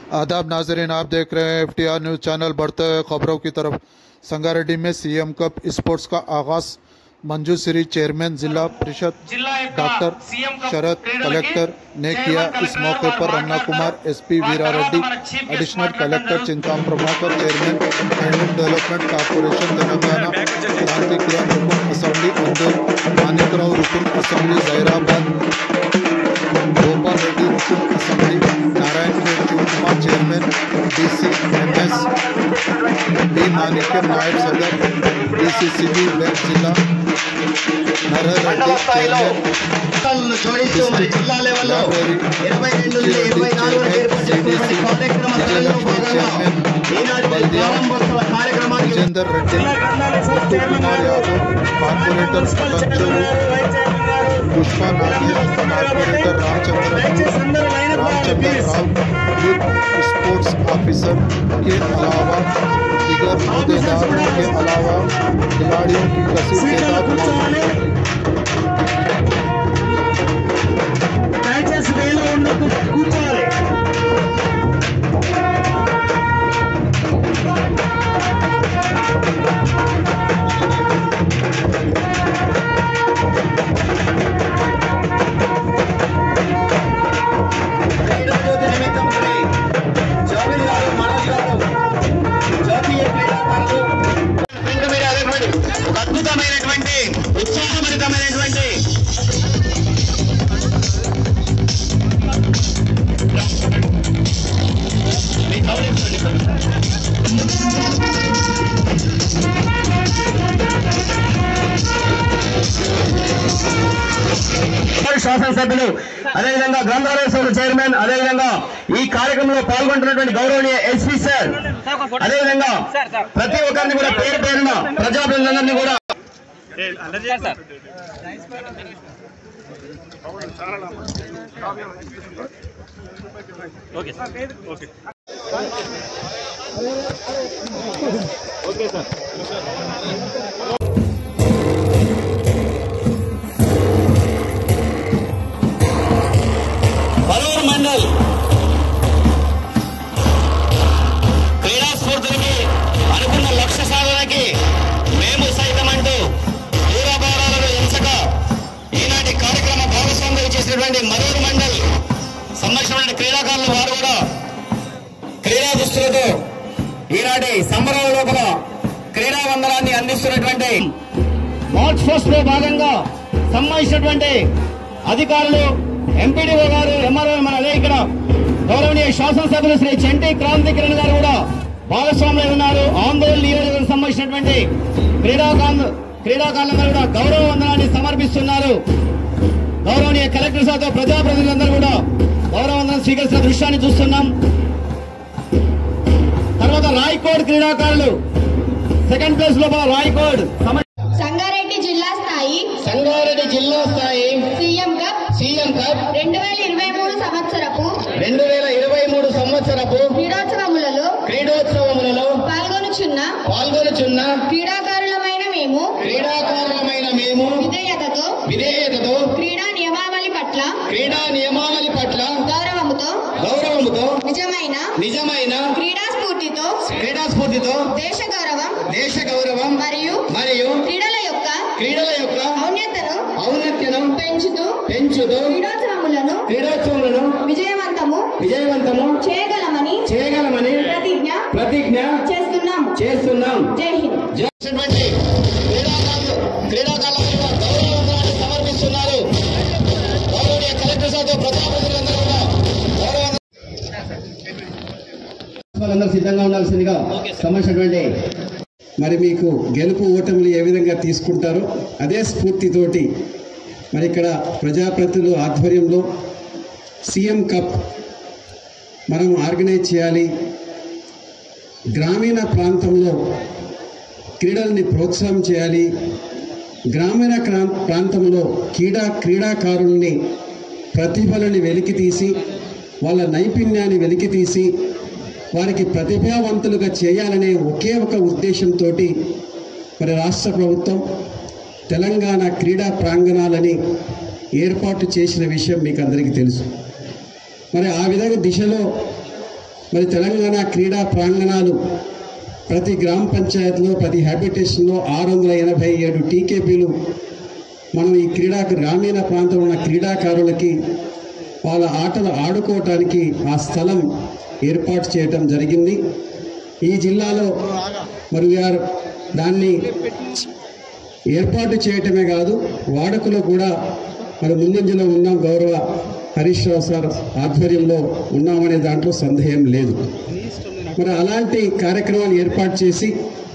आदाब नाजरीन आप देख रहे हैं एफ न्यूज़ चैनल बढ़ते हुए खबरों की तरफ संगारेड्डी में सीएम कप स्पोर्ट्स का आगाज मंजू श्री चेयरमैन जिला परिषद జిల్లా యొక్క डॉक्टर సీఎం కప్ शरद క్రీడలకి कलेक्टर ने किया చైర్మన్ इस కలెక్టర్ मौके గారు पर रमना మాట్లాడుతున్నారు. कुमार एसपी ఆ वीरा తర్వాత रेड्डी మన చీఫ్ గెస్ట్ एडिशनल कलेक्टर మాట్లాడుతున్నారు. Chintam Prabhakar chairman handloom development corporation Telangana Kranti Kiran रुकन असेंबली अंदर मानिकराव रुकन असेंबली जहीराबाद गोपाल रेड्डी रुकन assembly Narayankhed Shivakumar chairman DC MS B Manikya नायब सदर डीसीसीबी बैंक जिला नरहर మండల रेड्डी స్థాయిలో चेयरमैन లను జోడిస్తూ మరి జిల్లా లెవెల్లో ఇరవై రెండు నుంచి ఇరవై నాలుగు వరకు ఏర్పాటు చేసినటువంటి కార్యక్రమాలలో భాగంగా ఈనాటి ప్రారంభోత్సవ కార్యక్రమానికి Vijender Reddy Muthu Kumar Yadav corporator Patanjali Pushpa Nagesh corporator Ramachandra Ramachandra Rao youth sports officer के अलावा दिगर अहदेदारों के अलावा खिलाड़ियों की कसीर तादाद मौजूद है దయచేసి వేలు ఉండకు కూర్చోవాలి క్రీడాజ్యోతి నిమిత్తమై జోగిల్ గారు, మనోజ్ గారు, జాతీయ క్రీడాకారులు, ప్రింట్ మీడియా అనేటువంటి ఒక అద్భుతమైనటువంటి ఉత్సాహభరితమైనటువంటి శాసనసభ్యులు అదేవిధంగా గ్రంథాలయ సభ చైర్మన్ అదేవిధంగా ఈ కార్యక్రమంలో పాల్గొంటున్నటువంటి గౌరవనీయ ఎస్పీ సార్ అదేవిధంగా ప్రతి ఒక్కరిని కూడా పేరు పేరున ప్రజాప్రతినిధులందరినీ కూడా బలూరు మండల్ క్రీడా స్ఫూర్తికి అనుకున్న లక్ష్య సాధనకి మేము సైతం అంటూ దూరభారాలను ఎంచక ఈనాటి కార్యక్రమ భాగస్వామ్యం చేసినటువంటి మరూరు మండల్ సంబంధించినటువంటి క్రీడాకారులు వారు కూడా క్రీడా దుస్తులతో ఈనాటి సంబరాల లోపల క్రీడా వందనాన్ని అందిస్తున్నటువంటి మార్చ్ ఫస్ట్ లో భాగంగా సంబంధించినటువంటి అధికారులు ఎంపీడీఓ గారు ఎంఆర్ఓ మన అదే ఇక్కడ గౌరవనీయ శాసనసభ్యులు శ్రీ చంటి క్రాంతి కిరణ్ గారు కూడా భాగస్వాములై ఉన్నారు ఆందోళన నియోజకవర్గం సంబంధించినటువంటి క్రీడాకారు క్రీడాకారులందరూ కూడా గౌరవ వందనాన్ని సమర్పిస్తున్నారు గౌరవనీయ కలెక్టర్ సార్తో ప్రజాప్రతినిధులందరూ కూడా గౌరవ వందనం స్వీకరిస్తున్న దృశ్యాన్ని చూస్తున్నాం తర్వాత రాయ్కోడ్ క్రీడాకారులు సెకండ్ ప్లేస్ లో రాయ్కోడ్ సమ- సంగారెడ్డి జిల్లా స్థాయి సంగారెడ్డి జిల్లా స్థాయి సీఎం కప్ సీఎం కప్ రెండు వేల ఇరవై మూడు సంవత్సరపు రెండు వేల ఇరవై మూడు సంవత్సరపు క్రీడోత్సవములలో క్రీడోత్సవములలో పాల్గొనుచున్న పాల్గొనుచున్న క్రీడాకారులమైన మేము క్రీడాకారులమైన మేము విధేయతతో విధేయతతో క్రీడా నియమావళి పట్ల క్రీడా నియమావళి పట్ల గౌరవముతో గౌరవముతో నిజమైన నిజమైన క్రీడా స్ఫూర్తితో క్రీడా స్ఫూర్తితో దేశ గౌరవం దేశ గౌరవం మరియు మరియు క్రీడల యొక్క క్రీడల యొక్క ఔన్నత్యను ఔన్నత్యను పెంచుతూ పెంచుతూ క్రీడోత్సవములను క్రీడోత్సవములను విజయవంతము విజయవంతము చేయగలమని చేయగలమని ప్రతిజ్ఞ ప్రతిజ్ఞ చేస్తున్నాము చేస్తున్నాం జై హింద్ చేసినటువంటి క్రీడాకారులు క్రీడాకారులకు కూడా గౌరవ వందనాన్ని సమర్పిస్తున్నారు గౌరవనీయ కలెక్టర్ సార్తో ప్రజాప్రతినిధులందరూ కూడా గౌరవ వాళ్ళందరూ సిద్ధంగా ఉండాల్సిందిగా సంబంధించినటువంటి మరి మీకు గెలుపు ఓటములు ఏ విధంగా తీసుకుంటారో అదే స్ఫూర్తితోటి మరి ఇక్కడ ప్రజాప్రతినిధుల ఆధ్వర్యంలో సీఎం కప్ మనం ఆర్గనైజ్ చేయాలి గ్రామీణ ప్రాంతంలో క్రీడల్ని ప్రోత్సాహం చేయాలి గ్రామీణ క్రా- ప్రాంతంలో క్రీడా క్రీడాకారుల్ని ప్రతిభలని వెలికితీసి వాళ్ళ నైపుణ్యాన్ని వెలికితీసి వారికి ప్రతిభావంతులుగా చేయాలనే ఒకే ఒక ఉద్దేశంతో మరి రాష్ట్ర ప్రభుత్వం తెలంగాణ క్రీడా ప్రాంగణాలని ఏర్పాటు చేసిన విషయం మీకు అందరికీ తెలుసు మరి ఆ విధంగా దిశలో మరి తెలంగాణ క్రీడా ప్రాంగణాలు ప్రతి గ్రామ పంచాయతీలో ప్రతి హ్యాబిటేషన్లో ఆరు వందల ఎనభై ఏడు టీకేపీలు మనం ఈ క్రీడా గ్రామీణ ప్రాంతంలో ఉన్న క్రీడాకారులకి వాళ్ళ ఆటలు ఆడుకోవటానికి ఆ స్థలం ఏర్పాటు చేయటం జరిగింది ఈ జిల్లాలో మరి వీఆర్ దాన్ని ఏర్పాటు చేయటమే కాదు వాడుకలో కూడా మరి ముందంజలో ఉన్నాం గౌరవ హరీష్ రావు సార్ ఆధ్వర్యంలో ఉన్నామనే దాంట్లో సందేహం లేదు మరి అలాంటి కార్యక్రమాన్ని ఏర్పాటు చేసి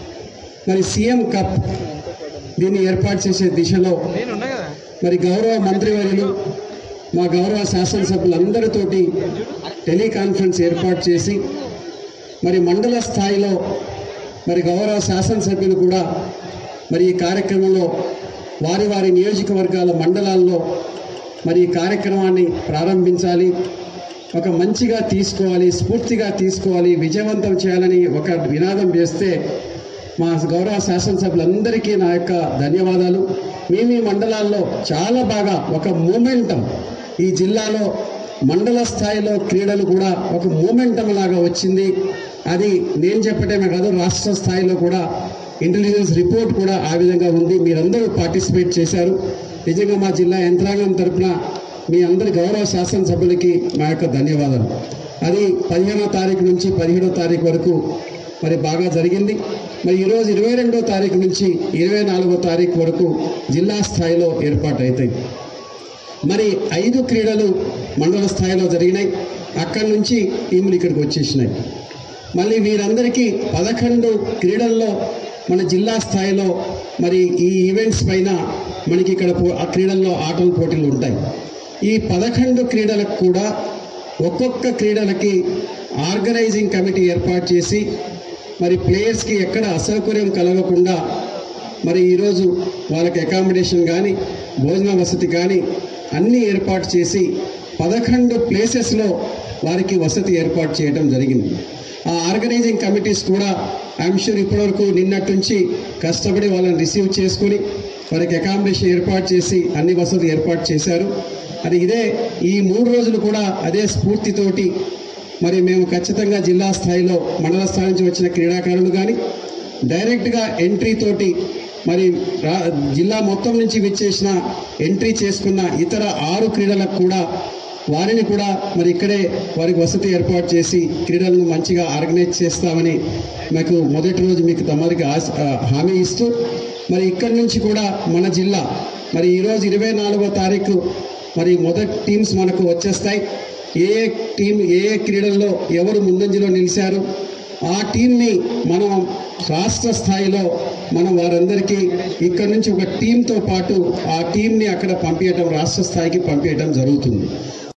మరి సీఎం కప్ దీన్ని ఏర్పాటు చేసే దిశలో మరి గౌరవ మంత్రివర్యులు మా గౌరవ శాసనసభ్యులందరితోటి టెలికాన్ఫరెన్స్ ఏర్పాటు చేసి మరి మండల స్థాయిలో మరి గౌరవ శాసనసభ్యులు కూడా మరి ఈ కార్యక్రమంలో వారి వారి నియోజకవర్గాల మండలాల్లో మరి ఈ కార్యక్రమాన్ని ప్రారంభించాలి ఒక మంచిగా తీసుకోవాలి స్ఫూర్తిగా తీసుకోవాలి విజయవంతం చేయాలని ఒక వినాదం చేస్తే మా గౌరవ శాసనసభ్యులందరికీ నా యొక్క ధన్యవాదాలు మీ మీ మండలాల్లో చాలా బాగా ఒక మూమెంటం ఈ జిల్లాలో మండల స్థాయిలో క్రీడలు కూడా ఒక మూమెంటం లాగా వచ్చింది అది నేను చెప్పటమే కాదు రాష్ట్ర స్థాయిలో కూడా ఇంటెలిజెన్స్ రిపోర్ట్ కూడా ఆ విధంగా ఉంది మీరందరూ పార్టిసిపేట్ చేశారు నిజంగా మా జిల్లా యంత్రాంగం తరపున మీ అందరి గౌరవ శాసనసభ్యులకి మా యొక్క ధన్యవాదాలు అది పదిహేనో తారీఖు నుంచి పదిహేడో తారీఖు వరకు మరి బాగా జరిగింది మరి ఈరోజు ఇరవై రెండో తారీఖు నుంచి ఇరవై నాలుగో తారీఖు వరకు జిల్లా స్థాయిలో ఏర్పాటు అవుతాయి మరి ఐదు క్రీడలు మండల స్థాయిలో జరిగినాయి అక్కడి నుంచి టీములు ఇక్కడికి వచ్చేసినాయి మళ్ళీ వీరందరికీ పదకొండు క్రీడల్లో మన జిల్లా స్థాయిలో మరి ఈ ఈవెంట్స్ పైన మనకి ఇక్కడ పో- ఆ క్రీడల్లో ఆటల పోటీలు ఉంటాయి ఈ పదకొండు క్రీడలకు కూడా ఒక్కొక్క క్రీడలకి ఆర్గనైజింగ్ కమిటీ ఏర్పాటు చేసి మరి ప్లేయర్స్కి ఎక్కడ అసౌకర్యం కలగకుండా మరి ఈరోజు వాళ్ళకి అకామిడేషన్ కానీ భోజన వసతి కానీ అన్నీ ఏర్పాటు చేసి పదకొండు ప్లేసెస్లో వారికి వసతి ఏర్పాటు చేయడం జరిగింది ఆ ఆర్గనైజింగ్ కమిటీస్ కూడా ఐఎమ్ షూర్ ఇప్పటివరకు నిన్నటి నుంచి కష్టపడి వాళ్ళని రిసీవ్ చేసుకుని వారికి అకామిడేషన్ ఏర్పాటు చేసి అన్ని వసతులు ఏర్పాటు చేశారు అది ఇదే ఈ మూడు రోజులు కూడా అదే స్ఫూర్తితోటి మరి మేము ఖచ్చితంగా జిల్లా స్థాయిలో మండల స్థాయి నుంచి వచ్చిన క్రీడాకారులు కానీ డైరెక్ట్గా ఎంట్రీ తోటి మరి రా జిల్లా మొత్తం నుంచి విచ్చేసిన ఎంట్రీ చేసుకున్న ఇతర ఆరు క్రీడలకు కూడా వారిని కూడా మరి ఇక్కడే వారికి వసతి ఏర్పాటు చేసి క్రీడలను మంచిగా ఆర్గనైజ్ చేస్తామని మీకు మొదటి రోజు మీకు తమరికి ఆశ- ఆ, హామీ ఇస్తూ మరి ఇక్కడి నుంచి కూడా మన జిల్లా మరి ఈరోజు ఇరవై నాలుగో తారీఖు మరి మొదటి టీమ్స్ మనకు వచ్చేస్తాయి ఏ ఏ టీం ఏ ఏ క్రీడల్లో ఎవరు ముందంజలో నిలిచారు ఆ టీంని మనం రాష్ట్ర స్థాయిలో మనం వారందరికీ ఇక్కడ నుంచి ఒక టీంతో పాటు ఆ టీంని అక్కడ పంపించడం రాష్ట్ర స్థాయికి పంపించడం జరుగుతుంది